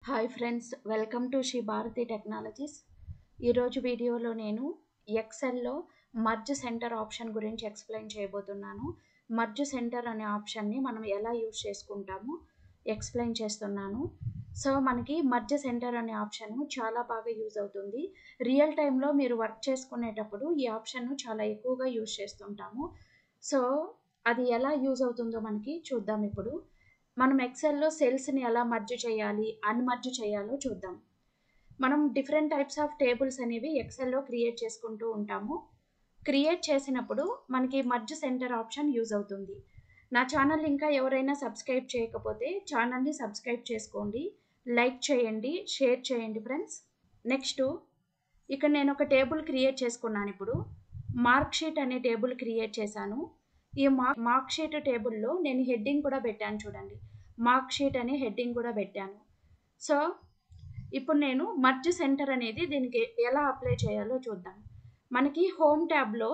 hi friends welcome to Shri Bharati technologies ఈరోజు వీడియోలో నేను ఎక్సెల్లో మర్జ్ సెంటర్ ఆప్షన్ గురించి ఎక్స్ప్లెయిన్ చేయబోతున్నాను మర్జ్ సెంటర్ అనే ఆప్షన్ని మనం ఎలా యూజ్ చేసుకుంటామో ఎక్స్ప్లెయిన్ చేస్తున్నాను సో మనకి మర్జ్ సెంటర్ అనే ఆప్షన్ చాలా బాగా యూజ్ అవుతుంది రియల్ టైంలో మీరు వర్క్ చేసుకునేటప్పుడు ఈ ఆప్షన్ చాలా ఎక్కువగా యూజ్ చేస్తుంటాము సో అది ఎలా యూజ్ అవుతుందో మనకి చూద్దాం ఇప్పుడు మనం ఎక్సెల్లో సెల్స్ని ఎలా మర్జ్ చేయాలి అన్మర్జ్ చేయాలో చూద్దాం మనం డిఫరెంట్ టైప్స్ ఆఫ్ టేబుల్స్ అనేవి ఎక్సెల్లో క్రియేట్ చేసుకుంటూ ఉంటాము క్రియేట్ చేసినప్పుడు మనకి మర్జ్ సెంటర్ ఆప్షన్ యూజ్ అవుతుంది నా ఛానల్ ఇంకా ఎవరైనా సబ్స్క్రైబ్ చేయకపోతే ఛానల్ని సబ్స్క్రైబ్ చేసుకోండి లైక్ చేయండి షేర్ చేయండి ఫ్రెండ్స్ నెక్స్ట్ ఇక్కడ నేను ఒక టేబుల్ క్రియేట్ చేసుకున్నాను ఇప్పుడు మార్క్ షీట్ అనే టేబుల్ క్రియేట్ చేశాను ఈ మార్క్ మార్క్ షీట్ టేబుల్లో నేను హెడ్డింగ్ కూడా పెట్టాను చూడండి మార్క్ షీట్ అనే హెడ్డింగ్ కూడా పెట్టాను సో ఇప్పుడు నేను మర్జ్ సెంటర్ అనేది దీనికి ఎలా అప్లై చేయాలో చూద్దాం మనకి హోమ్ ట్యాబ్లో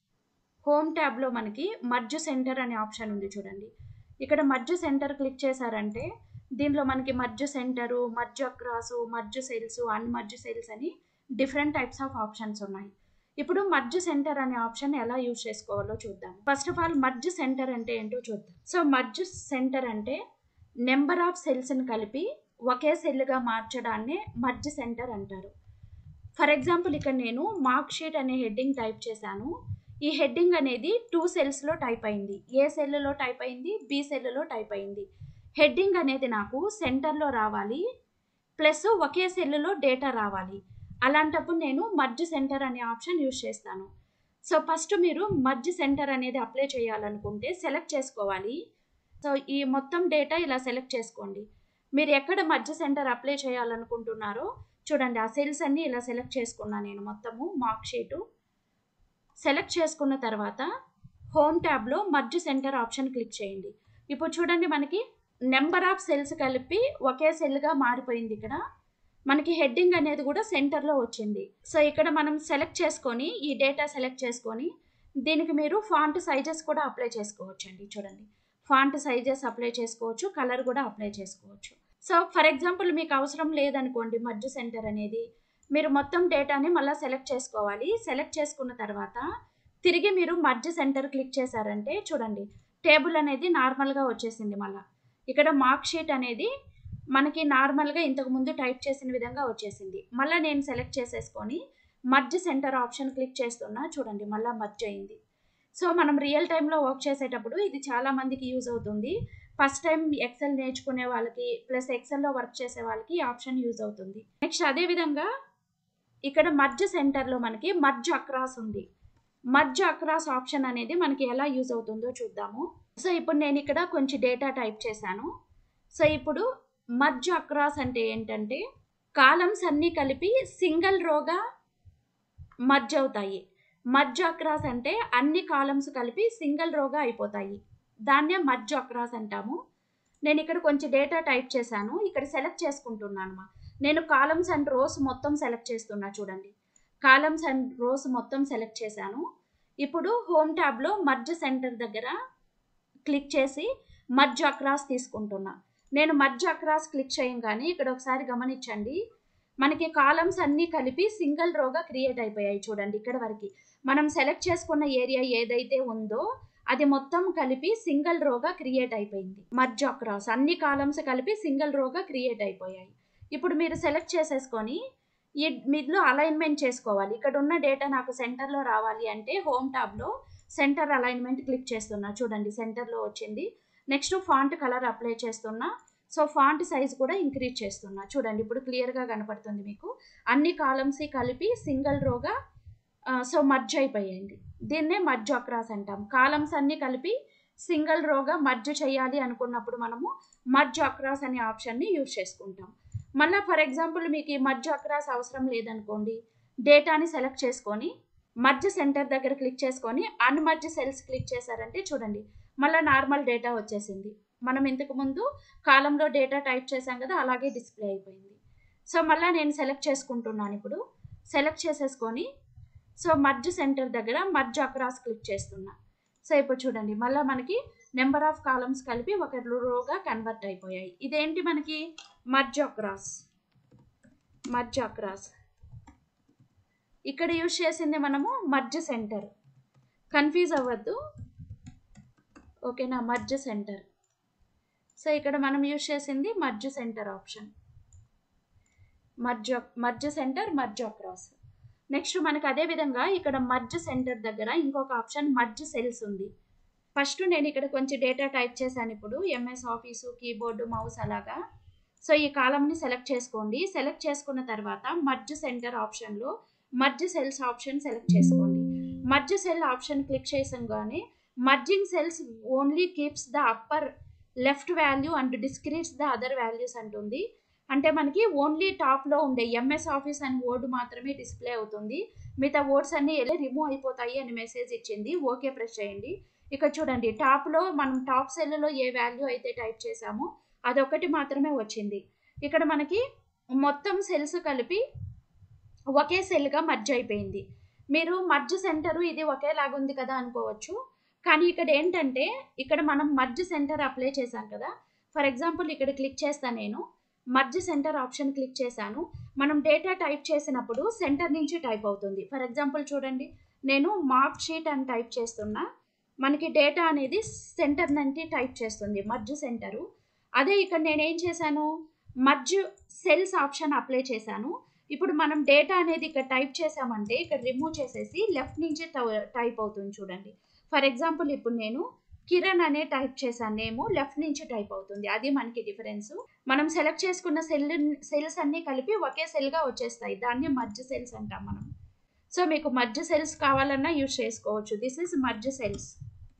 హోమ్ ట్యాబ్లో మనకి మర్జ్ సెంటర్ అనే ఆప్షన్ ఉంది చూడండి ఇక్కడ మర్జ్ సెంటర్ క్లిక్ చేశారంటే దీనిలో మనకి merge centre merge across merge cells unmerge cells అని డిఫరెంట్ టైప్స్ ఆఫ్ ఆప్షన్స్ ఉన్నాయి ఇప్పుడు మర్జ్ సెంటర్ అనే ఆప్షన్ ఎలా యూజ్ చేసుకోవాలో చూద్దాం first of all merge centre అంటే ఏంటో చూద్దాం సో మర్జ్ సెంటర్ అంటే నెంబర్ ఆఫ్ సెల్స్ని కలిపి ఒకే సెల్గా మార్చడాన్ని మర్జ్ సెంటర్ అంటారు ఫర్ ఎగ్జాంపుల్ ఇక్కడ నేను మార్క్ షీట్ అనే హెడ్డింగ్ టైప్ చేశాను ఈ హెడ్డింగ్ అనేది టూ సెల్స్లో టైప్ అయింది ఏ సెల్లో టైప్ అయింది బి సెల్లో టైప్ అయింది హెడ్డింగ్ అనేది నాకు సెంటర్లో రావాలి ప్లస్ ఒకే సెల్లో డేటా రావాలి అలాంటప్పుడు నేను మర్జ్ సెంటర్ అనే ఆప్షన్ యూజ్ చేస్తాను సో ఫస్ట్ మీరు మర్జ్ సెంటర్ అనేది అప్లై చేయాలనుకుంటే సెలెక్ట్ చేసుకోవాలి సో ఈ మొత్తం డేటా ఇలా సెలెక్ట్ చేసుకోండి మీరు ఎక్కడ మర్జ్ సెంటర్ అప్లై చేయాలనుకుంటున్నారో చూడండి ఆ సెల్స్ అన్ని ఇలా సెలెక్ట్ చేసుకున్నాను నేను మొత్తము మార్క్ షీటు సెలెక్ట్ చేసుకున్న తర్వాత హోమ్ ట్యాబ్లో మర్జ్ సెంటర్ ఆప్షన్ క్లిక్ చేయండి ఇప్పుడు చూడండి మనకి నెంబర్ ఆఫ్ సెల్స్ కలిపి ఒకే సెల్గా మారిపోయింది ఇక్కడ మనకి హెడ్డింగ్ అనేది కూడా సెంటర్లో వచ్చింది సో ఇక్కడ మనం సెలెక్ట్ చేసుకొని ఈ డేటా సెలెక్ట్ చేసుకొని దీనికి మీరు ఫాంట్ సైజెస్ కూడా అప్లై చేసుకోవచ్చు అండి చూడండి ఫాంట్ సైజెస్ అప్లై చేసుకోవచ్చు కలర్ కూడా అప్లై చేసుకోవచ్చు సో ఫర్ ఎగ్జాంపుల్ మీకు అవసరం లేదనుకోండి మధ్య సెంటర్ అనేది మీరు మొత్తం డేటాని మళ్ళీ సెలెక్ట్ చేసుకోవాలి సెలెక్ట్ చేసుకున్న తర్వాత తిరిగి మీరు మర్జ్ సెంటర్ క్లిక్ చేశారంటే చూడండి టేబుల్ అనేది నార్మల్గా వచ్చేసింది మళ్ళీ ఇక్కడ మార్క్ షీట్ అనేది మనకి నార్మల్గా ఇంతకు ముందు టైప్ చేసిన విధంగా వచ్చేసింది మళ్ళీ నేను సెలెక్ట్ చేసేసుకొని మర్జ్ సెంటర్ ఆప్షన్ క్లిక్ చేస్తున్నా చూడండి మళ్ళీ మర్జ్ అయింది సో మనం రియల్ టైంలో వర్క్ చేసేటప్పుడు ఇది చాలా మందికి యూజ్ అవుతుంది ఫస్ట్ టైం ఎక్సెల్ నేర్చుకునే వాళ్ళకి ప్లస్ ఎక్సెల్లో వర్క్ చేసే వాళ్ళకి ఈ ఆప్షన్ యూజ్ అవుతుంది నెక్స్ట్ అదేవిధంగా ఇక్కడ మర్జ్ సెంటర్లో మనకి మర్జ్ అక్రాస్ ఉంది మర్జ్ అక్రాస్ ఆప్షన్ అనేది మనకి ఎలా యూజ్ అవుతుందో చూద్దాము సో ఇప్పుడు నేను ఇక్కడ కొంచెం డేటా టైప్ చేశాను సో ఇప్పుడు మర్జ్ అక్రాస్ అంటే ఏంటంటే కాలమ్స్ అన్నీ కలిపి సింగిల్ రోగా మర్జ్ అవుతాయి మర్జ్ అక్రాస్ అంటే అన్ని కాలమ్స్ కలిపి సింగిల్ రోగా అయిపోతాయి దాన్నే మర్జ్ అక్రాస్ అంటాము నేను ఇక్కడ కొంచెం డేటా టైప్ చేశాను ఇక్కడ సెలెక్ట్ చేసుకుంటున్నాను నేను కాలమ్స్ అండ్ రోస్ మొత్తం సెలెక్ట్ చేస్తున్నా చూడండి కాలమ్స్ అండ్ రోస్ మొత్తం సెలెక్ట్ చేశాను ఇప్పుడు హోమ్ ట్యాబ్లో మర్జ్ సెంటర్ దగ్గర క్లిక్ చేసి మర్జ్ అక్రాస్ తీసుకుంటున్నా నేను మర్జ్ అక్రాస్ క్లిక్ చేయగానే ఇక్కడ ఒకసారి గమనించండి మనకి కాలమ్స్ అన్నీ కలిపి సింగిల్ రోగా క్రియేట్ అయిపోయాయి చూడండి ఇక్కడ వరకు మనం సెలెక్ట్ చేసుకున్న ఏరియా ఏదైతే ఉందో అది మొత్తం కలిపి సింగిల్ రోగా క్రియేట్ అయిపోయింది మర్జ్ అక్రాస్ అన్ని కాలమ్స్ కలిపి సింగిల్ రోగా క్రియేట్ అయిపోయాయి ఇప్పుడు మీరు సెలెక్ట్ చేసేసుకొని ఈ మీలో అలైన్మెంట్ చేసుకోవాలి ఇక్కడ ఉన్న డేటా నాకు సెంటర్లో రావాలి అంటే హోమ్ ట్యాబ్లో సెంటర్ అలైన్మెంట్ క్లిక్ చేస్తున్నా చూడండి సెంటర్లో వచ్చింది నెక్స్ట్ ఫాంట్ కలర్ అప్లై చేస్తున్నా సో ఫాంట్ సైజ్ కూడా ఇంక్రీజ్ చేస్తున్నా చూడండి ఇప్పుడు క్లియర్గా కనపడుతుంది మీకు అన్ని కాలమ్స్ కలిపి సింగిల్ రోగా సో మర్జ్ అయిపోయింది దీన్నే మర్జ్ అక్రాస్ అంటాం కాలమ్స్ అన్ని కలిపి సింగిల్ రోగా మర్జ్ చేయాలి అనుకున్నప్పుడు మనము మర్జ్ అక్రాస్ అనే ఆప్షన్ని యూజ్ చేసుకుంటాం మళ్ళీ ఫర్ ఎగ్జాంపుల్ మీకు ఈ మర్జ్ అక్రాస్ అవసరం లేదనుకోండి డేటాని సెలెక్ట్ చేసుకొని మర్జ్ సెంటర్ దగ్గర క్లిక్ చేసుకొని అన్మర్జ్ సెల్స్ క్లిక్ చేశారంటే చూడండి మళ్ళీ నార్మల్ డేటా వచ్చేసింది మనం ఇంతకు ముందు కాలంలో డేటా టైప్ చేసాం కదా అలాగే డిస్ప్లే అయిపోయింది సో మళ్ళీ నేను సెలెక్ట్ చేసుకుంటున్నాను ఇప్పుడు సెలెక్ట్ చేసేసుకొని సో మర్జ్ సెంటర్ దగ్గర మర్జ్ అక్రాస్ క్లిక్ చేస్తున్నా సో ఇప్పుడు చూడండి మళ్ళీ మనకి నెంబర్ ఆఫ్ కాలమ్స్ కలిపి ఒక రోగా కన్వర్ట్ అయిపోయాయి ఇదేంటి మనకి మర్జ్ అక్రాస్ మర్జ్ అక్రాస్ ఇక్కడ యూజ్ చేసింది మనము మర్జ్ సెంటర్ కన్ఫ్యూజ్ అవ్వద్దు ఓకేనా మర్జ్ సెంటర్ సో ఇక్కడ మనం యూజ్ చేసింది merge centre option merge merge centre merge across next మనకు అదే విధంగా ఇక్కడ మర్జ్ సెంటర్ దగ్గర ఇంకొక ఆప్షన్ మర్జ్ సెల్స్ ఉంది ఫస్ట్ నేను ఇక్కడ కొంచెం డేటా టైప్ చేశాను ఇప్పుడు ఎంఎస్ ఆఫీసు కీబోర్డు మౌస్ అలాగా సో ఈ కాలంని సెలెక్ట్ చేసుకోండి సెలెక్ట్ చేసుకున్న తర్వాత మర్జ్ సెంటర్ ఆప్షన్లో మర్జ్ సెల్స్ ఆప్షన్ సెలెక్ట్ చేసుకోండి మర్జ్ సెల్ ఆప్షన్ క్లిక్ చేసంగానే merging cells only keeps the upper left value and discards the other values అంటుంది అంటే మనకి ఓన్లీ టాప్లో ఉండే ఎంఎస్ ఆఫీస్ అని వర్డ్ మాత్రమే డిస్ప్లే అవుతుంది మిగతా వర్డ్స్ అన్నీ వెళ్ళి రిమూవ్ అయిపోతాయి అని మెసేజ్ ఇచ్చింది ఓకే ప్రెస్ చేయండి ఇక చూడండి టాప్లో మనం టాప్ సెల్లో ఏ వాల్యూ అయితే టైప్ చేసామో అదొకటి మాత్రమే వచ్చింది ఇక్కడ మనకి మొత్తం సెల్స్ కలిపి ఒకే సెల్గా మర్జ్ అయిపోయింది మీరు మర్జ్ సెంటరు ఇది ఒకేలాగా ఉంది కదా అనుకోవచ్చు కానీ ఇక్కడ ఏంటంటే ఇక్కడ మనం మర్జ్ సెంటర్ అప్లై చేశాం కదా ఫర్ ఎగ్జాంపుల్ ఇక్కడ క్లిక్ చేస్తాను నేను మర్జ్ సెంటర్ ఆప్షన్ క్లిక్ చేశాను మనం డేటా టైప్ చేసినప్పుడు సెంటర్ నుంచి టైప్ అవుతుంది ఫర్ ఎగ్జాంపుల్ చూడండి నేను మార్క్ షీట్ అని టైప్ చేస్తున్నా మనకి డేటా అనేది సెంటర్ నుంచి టైప్ చేస్తుంది మర్జ్ సెంటరు అదే ఇక్కడ నేను ఏం చేశాను మర్జ్ సెల్స్ ఆప్షన్ అప్లై చేశాను ఇప్పుడు మనం డేటా అనేది ఇక్కడ టైప్ చేసామంటే ఇక్కడ రిమూవ్ చేసేసి లెఫ్ట్ నుంచి టైప్ అవుతుంది చూడండి ఫర్ ఎగ్జాంపుల్ ఇప్పుడు నేను కిరణ్ అనే టైప్ చేశాను నేము లెఫ్ట్ నుంచి టైప్ అవుతుంది అది మనకి డిఫరెన్స్ మనం సెలెక్ట్ చేసుకున్న సెల్ సెల్స్ అన్నీ కలిపి ఒకే సెల్గా వచ్చేస్తాయి దాన్ని మర్జ్ సెల్స్ అంటాం మనం సో మీకు మర్జ్ సెల్స్ కావాలన్నా యూజ్ చేసుకోవచ్చు this is merge cells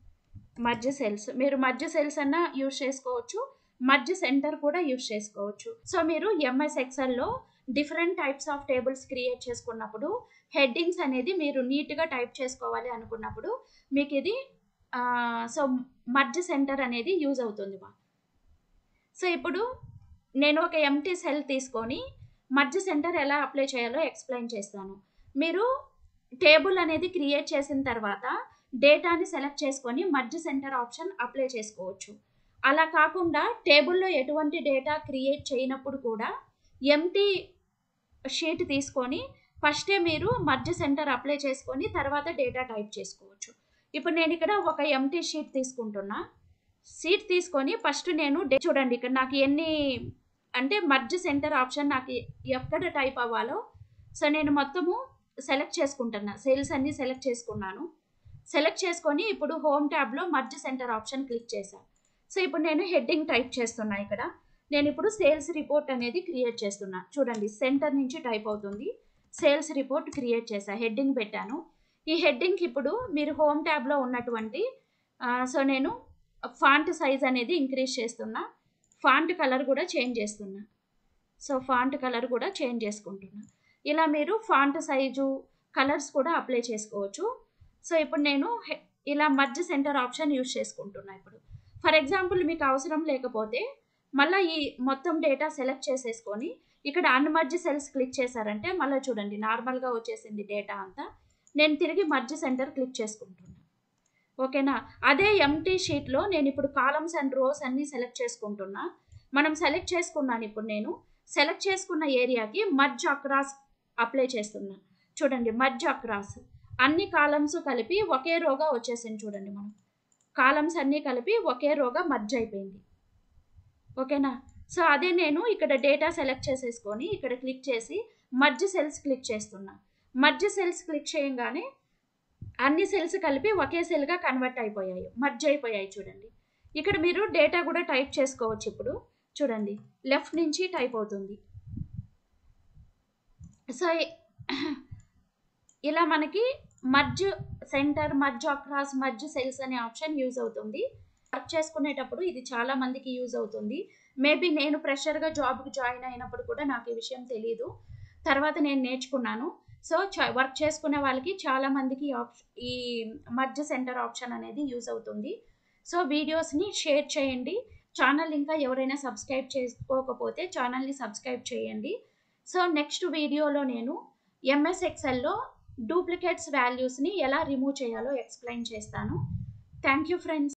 merge cells మీరు మర్జ్ సెల్స్ అన్నా యూజ్ చేసుకోవచ్చు మర్జ్ సెంటర్ కూడా యూజ్ చేసుకోవచ్చు సో మీరు ఎంఎస్ ఎక్సెల్లో different types of tables create చేసుకున్నప్పుడు హెడ్డింగ్స్ అనేది మీరు నీట్గా టైప్ చేసుకోవాలి అనుకున్నప్పుడు మీకు ఇది సో మర్జ్ సెంటర్ అనేది యూజ్ అవుతుంది మా సో ఇప్పుడు నేను ఒక ఎంటీ సెల్ తీసుకొని మర్జ్ సెంటర్ ఎలా అప్లై చేయాలో ఎక్స్ప్లెయిన్ చేస్తాను మీరు టేబుల్ అనేది క్రియేట్ చేసిన తర్వాత డేటాని సెలెక్ట్ చేసుకొని మర్జ్ సెంటర్ ఆప్షన్ అప్లై చేసుకోవచ్చు అలా కాకుండా టేబుల్లో ఎటువంటి డేటా క్రియేట్ చేయనప్పుడు కూడా ఎంటీ షీట్ తీసుకొని ఫస్టే మీరు మర్జ్ సెంటర్ అప్లై చేసుకొని తర్వాత డేటా టైప్ చేసుకోవచ్చు ఇప్పుడు నేను ఇక్కడ ఒక ఎంటీ షీట్ తీసుకుంటున్నా షీట్ తీసుకొని ఫస్ట్ నేను చూడండి ఇక్కడ నాకు ఎన్ని అంటే మర్జ్ సెంటర్ ఆప్షన్ నాకు ఎక్కడ టైప్ అవ్వాలో సో నేను మొత్తము సెలెక్ట్ చేసుకుంటున్నా సేల్స్ అన్నీ సెలెక్ట్ చేసుకున్నాను సెలెక్ట్ చేసుకొని ఇప్పుడు హోమ్ ట్యాబ్లో మర్జ్ సెంటర్ ఆప్షన్ క్లిక్ చేశాను సో ఇప్పుడు నేను హెడ్డింగ్ టైప్ చేస్తున్నా ఇక్కడ నేను ఇప్పుడు సేల్స్ రిపోర్ట్ అనేది క్రియేట్ చేస్తున్నా చూడండి సెంటర్ నుంచి టైప్ అవుతుంది సేల్స్ రిపోర్ట్ క్రియేట్ చేశా హెడ్డింగ్ పెట్టాను ఈ హెడ్డింగ్కి ఇప్పుడు మీరు హోమ్ ట్యాబ్లో ఉన్నటువంటి సో నేను ఫాంట్ సైజ్ అనేది ఇంక్రీజ్ చేస్తున్నా ఫాంట్ కలర్ కూడా చేంజ్ చేస్తున్నా సో ఫాంట్ కలర్ కూడా చేంజ్ చేసుకుంటున్నా ఇలా మీరు ఫాంట్ సైజు కలర్స్ కూడా అప్లై చేసుకోవచ్చు సో ఇప్పుడు నేను ఇలా మర్జ్ సెంటర్ ఆప్షన్ యూజ్ చేసుకుంటున్నా ఇప్పుడు ఫర్ ఎగ్జాంపుల్ మీకు అవసరం లేకపోతే మళ్ళీ ఈ మొత్తం డేటా సెలెక్ట్ చేసేసుకొని ఇక్కడ అన్మర్జ్ సెల్స్ క్లిక్ చేశారంటే మళ్ళీ చూడండి నార్మల్గా వచ్చేసింది డేటా అంతా నేను తిరిగి మర్జ్ సెంటర్ క్లిక్ చేసుకుంటున్నాను ఓకేనా అదే ఎంటీ షీట్లో నేను ఇప్పుడు కాలమ్స్ అండ్ రోస్ అన్నీ సెలెక్ట్ చేసుకుంటున్నా మనం సెలెక్ట్ చేసుకున్నాను ఇప్పుడు నేను సెలెక్ట్ చేసుకున్న ఏరియాకి మర్జ్ అక్రాస్ అప్లై చేస్తున్నా చూడండి మర్జ్ అక్రాస్ అన్ని కాలమ్స్ కలిపి ఒకే రోగా వచ్చేసింది చూడండి మనం కాలమ్స్ అన్నీ కలిపి ఒకే రోగా మర్జ్ అయిపోయింది ఓకేనా సో అదే నేను ఇక్కడ డేటా సెలెక్ట్ చేసేసుకొని ఇక్కడ క్లిక్ చేసి మర్జ్ సెల్స్ క్లిక్ చేస్తున్నా మర్జ్ సెల్స్ క్లిక్ చేయగానే అన్ని సెల్స్ కలిపి ఒకే సెల్గా కన్వర్ట్ అయిపోయాయి మర్జ్ అయిపోయాయి చూడండి ఇక్కడ మీరు డేటా కూడా టైప్ చేసుకోవచ్చు ఇప్పుడు చూడండి లెఫ్ట్ నుంచి టైప్ అవుతుంది సో ఇలా మనకి merge centre merge across merge cells అనే ఆప్షన్ యూజ్ అవుతుంది వర్క్ చేసుకునేటప్పుడు ఇది చాలా మందికి యూజ్ అవుతుంది మేబీ నేను ప్రెషర్గా జాబ్కి జాయిన్ అయినప్పుడు కూడా నాకు ఈ విషయం తెలియదు తర్వాత నేను నేర్చుకున్నాను సో వర్క్ చేసుకునే వాళ్ళకి చాలా మందికి ఈ మర్జ్ సెంటర్ ఆప్షన్ అనేది యూజ్ అవుతుంది సో వీడియోస్ని షేర్ చేయండి ఛానల్ ఇంకా ఎవరైనా సబ్స్క్రైబ్ చేసుకోకపోతే ఛానల్ని సబ్స్క్రైబ్ చేయండి సో నెక్స్ట్ వీడియోలో నేను ఎంఎస్ ఎక్సెల్లో డూప్లికేట్స్ వాల్యూస్ని ఎలా రిమూవ్ చేయాలో ఎక్స్ప్లెయిన్ చేస్తాను థ్యాంక్ యూ ఫ్రెండ్స్